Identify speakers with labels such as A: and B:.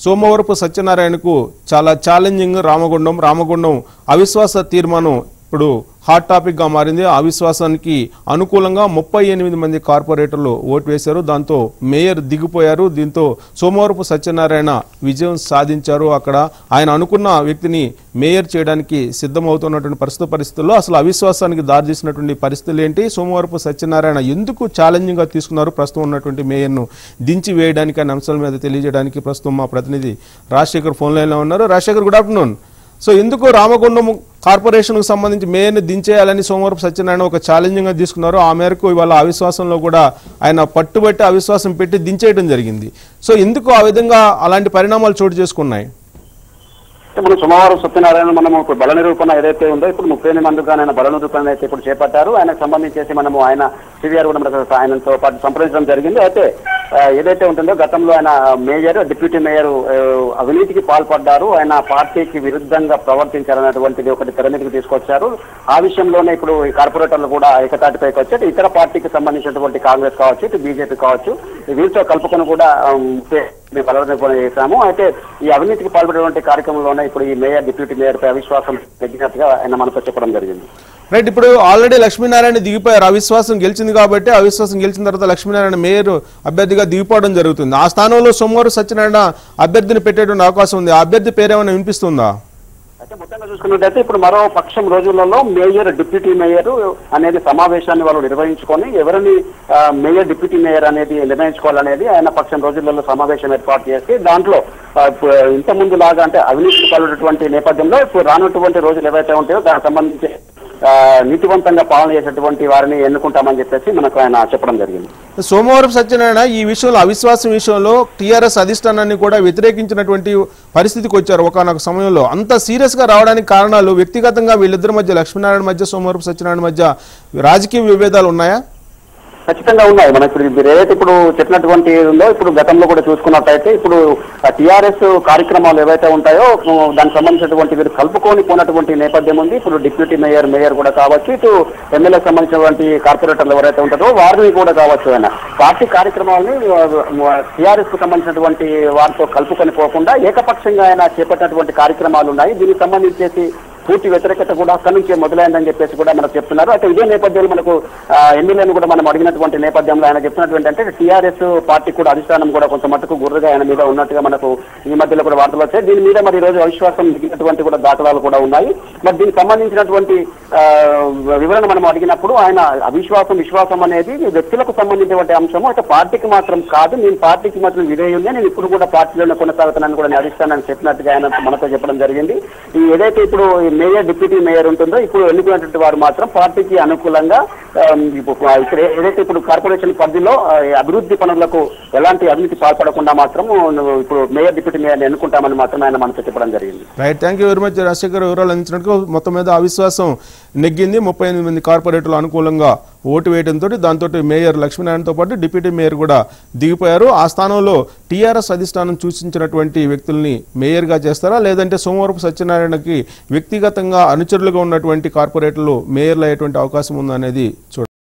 A: సోమవరపు సత్యనారాయణకు చాలా ఛాలెంజింగ్ రామగుండం రామగుండం అవిశ్వాస తీర్మానం ఇప్పుడు హాట్ టాపిక్ గా మారింది ఆ అవిశ్వాసానికి అనుకూలంగా ముప్పై ఎనిమిది మంది కార్పొరేటర్లు ఓటు వేశారు దాంతో మేయర్ దిగిపోయారు దీంతో సోమవారపు సత్యనారాయణ విజయం సాధించారు అక్కడ ఆయన అనుకున్న వ్యక్తిని మేయర్ చేయడానికి సిద్ధమవుతున్నటువంటి ప్రస్తుత పరిస్థితుల్లో అసలు అవిశ్వాసానికి దారితీసినటువంటి పరిస్థితులు ఏంటి సోమవారపు సత్యనారాయణ ఎందుకు ఛాలెంజింగ్ గా తీసుకున్నారు ప్రస్తుతం ఉన్నటువంటి మేయర్ను దించి వేయడానికి అనే అంశాల మీద తెలియజేయడానికి ప్రస్తుతం మా ప్రతినిధి రాజశేఖర్ ఫోన్ లైన్లో ఉన్నారు రాజశేఖర్ గుడ్ ఆఫ్టర్నూన్ సో ఎందుకు రామగుండం కార్పొరేషన్కు సంబంధించి మేయర్ని దించేయాలని సోమవారం సత్యనారాయణ ఒక ఛాలెంజింగ్ గా తీసుకున్నారు ఆ మేరకు ఇవాళ అవిశ్వాసంలో కూడా ఆయన పట్టుబట్టి అవిశ్వాసం పెట్టి దించేయడం జరిగింది సో ఎందుకు ఆ విధంగా అలాంటి పరిణామాలు చోటు చేసుకున్నాయి
B: అంటే మనం సోమవారం సత్యనారాయణ మనం ఇప్పుడు బల నిరూపణ ఏదైతే ఉందో ఇప్పుడు ముప్పై ఎనిమిది మందిగా ఆయన బల నిరూపణ అయితే ఇప్పుడు చేపట్టారు ఆయనకు సంబంధించేసి మనము ఆయన సివిఆర్ కూడా మనకు ఆయనతో పాటు సంప్రదించడం జరిగింది అయితే ఆ, ఏదైతే ఉంటుందో గతంలో ఆయన మేయర్ డిప్యూటీ మేయర్ ఆ, అవినీతికి పాల్పడ్డారు ఆయన పార్టీకి విరుద్ధంగా ప్రవర్తించారనేటువంటిది ఒకటి తెర మీదకి తీసుకొచ్చారు ఆ విషయంలోనే ఇప్పుడు ఈ కార్పొరేటర్లు కూడా ఏకతాటిపైకి వచ్చి ఇటు ఇతర పార్టీకి సంబంధించినటువంటి కాంగ్రెస్ కావచ్చు ఇటు బీజేపీ కావచ్చు వీరితో కలుపుకొని కూడా ఆ, ముప్పై మేము బలవర్ధన చేశాము అయితే ఈ అవినీతికి పాల్పడేటువంటి కార్యక్రమంలోనే ఇప్పుడు ఈ మేయర్ డిప్యూటీ మేయర్ పై అవిశ్వాసం తగ్గినట్టుగా ఆయన మనతో చెప్పడం జరిగింది
A: రైట్ ఇప్పుడు ఆల్రెడీ లక్ష్మీనారాయణ దిగిపోయారు అవిశ్వాసం గెలిచింది కాబట్టి అవిశ్వాసం గెలిచిన తర్వాత లక్ష్మీనారాయణ మేయర్ అభ్యర్థిగా దిగిపోవడం జరుగుతుంది ఆ స్థానంలో సోమవారం సత్యనారాయణ అభ్యర్థిని పెట్టేటువంటి అవకాశం ఉంది ఆ అభ్యర్థి పేరేమైనా వినిపిస్తుందా
B: అయితే మొత్తంగా చూసుకున్నట్టయితే ఇప్పుడు మరో పక్షం రోజులలో మేయర్ డిప్యూటీ మేయర్ అనేది సమావేశాన్ని వాళ్ళు నిర్వహించుకొని ఎవరిని ఆ, మేయర్ డిప్యూటీ మేయర్ అనేది నిర్ణయించుకోవాలనేది ఆయన పక్షం రోజులలో సమావేశం ఏర్పాటు చేసి దాంట్లో ఆ, ఇప్పుడు ఇంత ముందు లాగా అంటే అవినీతి పాల్గొనేటువంటి నేపథ్యంలో ఇప్పుడు రానటువంటి రోజులు ఏవైతే ఉంటాయో దానికి సంబంధించి ఆ, నీతివంతంగా పాలన చేసేటువంటి వారిని ఎన్నుకుంటామని చెప్పేసి మనకు ఆయన చెప్పడం జరిగింది
A: సోమవారం సత్యనారాయణ ఈ విషయంలో అవిశ్వాసం విషయంలో టీఆర్ఎస్ అధిష్టానాన్ని కూడా వ్యతిరేకించినటువంటి పరిస్థితికి వచ్చారు ఒకనొక సమయంలో అంత సీరియస్ గా రావడానికి కారణాలు వ్యక్తిగతంగా వీళ్ళిద్దరి మధ్య లక్ష్మీనారాయణ మధ్య సోమవారం సత్యనారాయణ మధ్య రాజకీయ విభేదాలు ఉన్నాయా
B: ఖచ్చితంగా ఉన్నాయి మనం ఇప్పుడు మీరు ఏదైతే ఇప్పుడు చెప్పినటువంటి ఉందో ఇప్పుడు గతంలో కూడా చూసుకున్నట్టయితే ఇప్పుడు టీఆర్ఎస్ కార్యక్రమాలు ఏవైతే ఉంటాయో ఉమ్, దానికి సంబంధించినటువంటి వీరు కలుపుకొని పోయినటువంటి నేపథ్యం ఉంది ఇప్పుడు డిప్యూటీ మేయర్ మేయర్ కూడా కావచ్చు ఇటు ఎమ్మెల్యే సంబంధించినటువంటి కార్పొరేటర్లు ఎవరైతే ఉంటారో వారిని కూడా కావచ్చు ఆయన పార్టీ కార్యక్రమాలని టీఆర్ఎస్ కు సంబంధించినటువంటి వారితో కలుపుకొని పోకుండా ఏకపక్షంగా ఆయన చేపట్టినటువంటి కార్యక్రమాలు ఉన్నాయి దీనికి సంబంధించేసి పూర్తి వ్యతిరేకత కూడా అక్కడి నుంచే మొదలైందని చెప్పేసి కూడా మనకు చెప్తున్నారు అయితే ఇదే నేపథ్యంలో మనకు ఆ, ఎమ్మెల్యేను కూడా మనం అడిగినటువంటి నేపథ్యంలో ఆయన చెప్తున్నటువంటి అంటే టీఆర్ఎస్ పార్టీ కూడా అధిష్టానం కూడా కొంత మట్టుకు గుర్రగా ఆయన మీద ఉన్నట్టుగా మనకు ఈ మధ్యలో కూడా వార్తలు వచ్చాయి దీని మీద మరి ఈ రోజు అవిశ్వాసం దిగినటువంటి కూడా దాఖలాలు కూడా ఉన్నాయి మరి దీనికి సంబంధించినటువంటి ఆ, వివరణ మనం అడిగినప్పుడు ఆయన అవిశ్వాసం విశ్వాసం అనేది వ్యక్తులకు సంబంధించినటువంటి అంశము అయితే పార్టీకి మాత్రం కాదు నేను పార్టీకి మాత్రం విధేయుంది నేను ఇప్పుడు కూడా పార్టీలోనే కొనసాగుతున్నాను కూడా నేను అధిష్టానాన్ని చెప్పినట్టుగా ఆయన మనతో చెప్పడం జరిగింది ఈ ఏదైతే ఇప్పుడు ఈ మేయర్ డిప్యూటీ మేయర్ ఉంటుందో ఇప్పుడు ఎన్నుకున్నటువంటి వారు మాత్రం పార్టీకి అనుకూలంగా ఆమ్, ఇప్పుడు ఇక్కడ ఏదైతే ఇప్పుడు కార్పొరేషన్ పరిధిలో ఆ, ఈ అభివృద్ధి పనులకు ఎలాంటి అవినీతి పాల్పడకుండా మాత్రం నువ్వు ఇప్పుడు మేయర్ డిప్యూటీ మేయర్ ఎన్నుకుంటామని మాత్రం ఆయన మనతో చెప్పడం జరిగింది
A: right thank you very much Rajasekhar వివరాలు అందించినట్టు మొత్తం మీద అవిశ్వాసం నెగ్గింది ముప్పై ఎనిమిది మంది కార్పొరేటర్లు అనుకూలంగా ఓటు వేయడంతో దాంతో మేయర్ లక్ష్మీనారాయణతో పాటు డిప్యూటీ మేయర్ కూడా దిగిపోయారు ఆ స్థానంలో టీఆర్ఎస్ అధిష్టానం సూచించినటువంటి వ్యక్తుల్ని మేయర్గా చేస్తారా లేదంటే సోమవారపు సత్యనారాయణకి వ్యక్తిగతంగా అనుచరులుగా ఉన్నటువంటి కార్పొరేటర్లు మేయర్లు అయ్యేటువంటి అవకాశం ఉందనేది చూడ